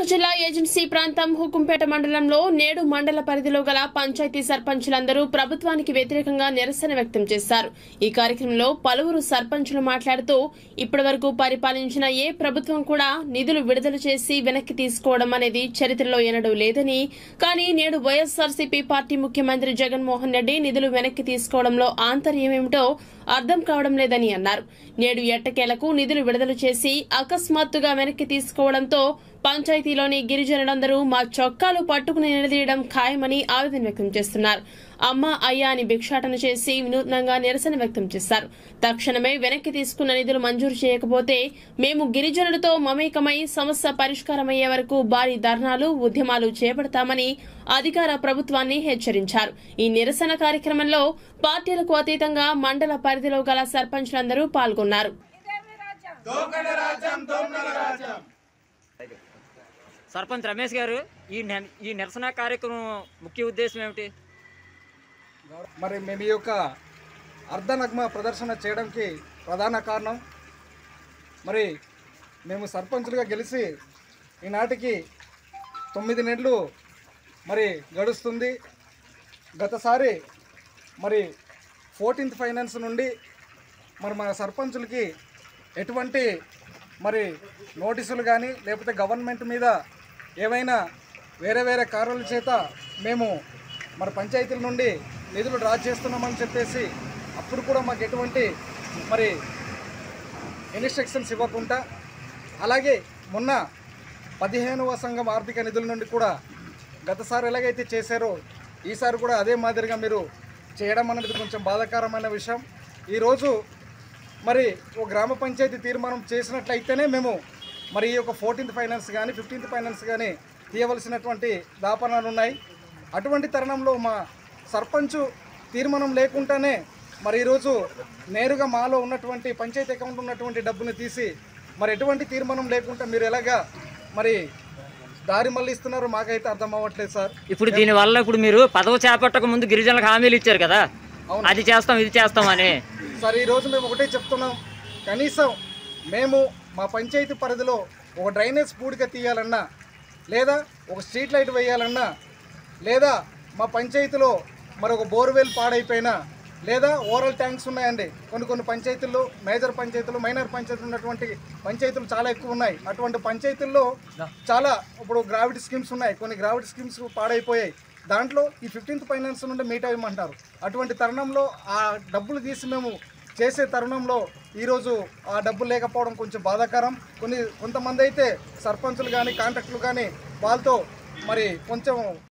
జిల్లా ఏజెన్సీ ప్రాంతం హుకుంపేట మండలంలో నేడు మండల పరిధిలో గల పంచాయతీ సర్పంచులందరూ ప్రభుత్వానికి వ్యతిరేకంగా నిరసన వ్యక్తం చేశారు ఈ కార్యక్రమంలో పలువురు సర్పంచులు మాట్లాడుతూ ఇప్పటివరకు పరిపాలించిన ఏ ప్రభుత్వం కూడా నిధులు విడుదల చేసి వెనక్కి తీసుకోవడం అనేది చరిత్రలో ఎన్నడూ లేదని కానీ నేడు వైఎస్ఆర్సీపీ పార్టీ ముఖ్యమంత్రి జగన్మోహన్ రెడ్డి నిధులు వెనక్కి తీసుకోవడంలో ఆంతర్యమేమిటో అర్థం కావడం లేదని అన్నారు నేడు ఎట్టకేలకు నిధులు విడుదల చేసి అకస్మాత్తుగా వెనక్కి తీసుకోవడంతో పంచాయతీలోని గిరిజనులందరూ మా చొక్కాలు పట్టుకుని నిలదీయడం ఖాయమని ఆవేదన వ్యక్తం చేస్తున్నారు అమ్మ అయ్యా అని భిక్షాటన చేసి వినూత్నంగా నిరసన వ్యక్తం చేశారు తక్షణమే వెనక్కి తీసుకున్న నిధులు మంజూరు చేయకపోతే మేము గిరిజనులతో మమేకమై సమస్య పరిష్కారమయ్యే వరకు భారీ ధర్నాలు ఉద్యమాలు చేపడతామని అధికార ప్రభుత్వాన్ని హెచ్చరించారు ఈ నిరసన కార్యక్రమంలో పార్టీలకు అతీతంగా మండల పరిధిలో గల సర్పంచ్లందరూ పాల్గొన్నారు సర్పంచ్ రమేష్ గారు ఈ నె- ఈ నిరసన కార్యక్రమం ముఖ్య ఉద్దేశం ఏమిటి మరి మేము ఈ యొక్క అర్ధనగ్మ ప్రదర్శన చేయడానికి ప్రధాన కారణం మరి మేము సర్పంచులుగా గెలిచి ఈనాటికి తొమ్మిది నెలలు మరి గడుస్తుంది గతసారి మరి ఫోర్టీన్త్ ఫైనాన్స్ నుండి మరి మన సర్పంచులకి ఎటువంటి మరి నోటీసులు కానీ లేకపోతే గవర్నమెంట్ మీద ఏవైనా వేరే వేరే కారణాల చేత మేము మన పంచాయతీల నుండి నిధులు డ్రా చేస్తున్నామని చెప్పేసి అప్పుడు కూడా మాకు ఎటువంటి మరి ఇన్స్ట్రక్షన్స్ ఇవ్వకుండా అలాగే మొన్న పదిహేనవ సంఘం ఆర్థిక నిధుల నుండి కూడా గతసారి ఎలాగైతే చేశారో ఈసారి కూడా అదే మాదిరిగా మీరు చేయడం అనేది కొంచెం బాధాకరమైన విషయం ఈరోజు మరి ఓ గ్రామ పంచాయతీ తీర్మానం చేసినట్లయితేనే మేము మరి ఈ యొక్క ఫోర్టీన్త్ ఫైనాన్స్ కానీ ఫిఫ్టీన్త్ ఫైనాన్స్ కానీ తీయవలసినటువంటి దాపనాలు ఉన్నాయి అటువంటి తరుణంలో మా సర్పంచ్ తీర్మానం లేకుండానే మరి ఈరోజు నేరుగా మాలో ఉన్నటువంటి పంచాయతీ అకౌంట్ ఉన్నటువంటి డబ్బుని తీసి మరి ఎటువంటి తీర్మానం లేకుండా మీరు ఎలాగా మరి దారి మళ్ళిస్తున్నారో మాకైతే అర్థం అవ్వట్లేదు సార్ ఇప్పుడు దీనివల్ల ఇప్పుడు మీరు పదవి చేపట్టక ముందు గిరిజనులకు హామీలు ఇచ్చారు కదా అవును. అది చేస్తాం ఇది చేస్తాం అని సార్ ఈరోజు మేము ఒకటే చెప్తున్నాం కనీసం మేము మా పంచాయతీ పరిధిలో ఒక డ్రైనేజ్ పూడిక తీయాలన్నా లేదా ఒక స్ట్రీట్ లైట్ వేయాలన్నా లేదా మా పంచాయతీలో మరొక బోర్వెల్ పాడైపోయినా లేదా ఓరల్ ట్యాంక్స్ ఉన్నాయండి కొన్ని కొన్ని పంచాయతీల్లో మేజర్ పంచాయతీలు మైనర్ పంచాయతీలు ఉన్నటువంటి పంచాయతీలు చాలా ఎక్కువ ఉన్నాయి అటువంటి పంచాయతీల్లో చాలా ఇప్పుడు గ్రావిటీ స్కీమ్స్ ఉన్నాయి కొన్ని గ్రావిటీ స్కీమ్స్ పాడైపోయాయి దాంట్లో ఈ ఫిఫ్టీన్త్ ఫైనాన్స్ నుండి మీట్ అవ్వమంటారు అటువంటి తరుణంలో ఆ డబ్బులు తీసి మేము చేసే తరుణంలో ఈరోజు ఆ డబ్బులు లేకపోవడం కొంచెం బాధాకరం కొన్ని కొంతమంది అయితే సర్పంచులు కానీ కాంట్రాక్టులు కానీ వాళ్ళతో మరి కొంచెం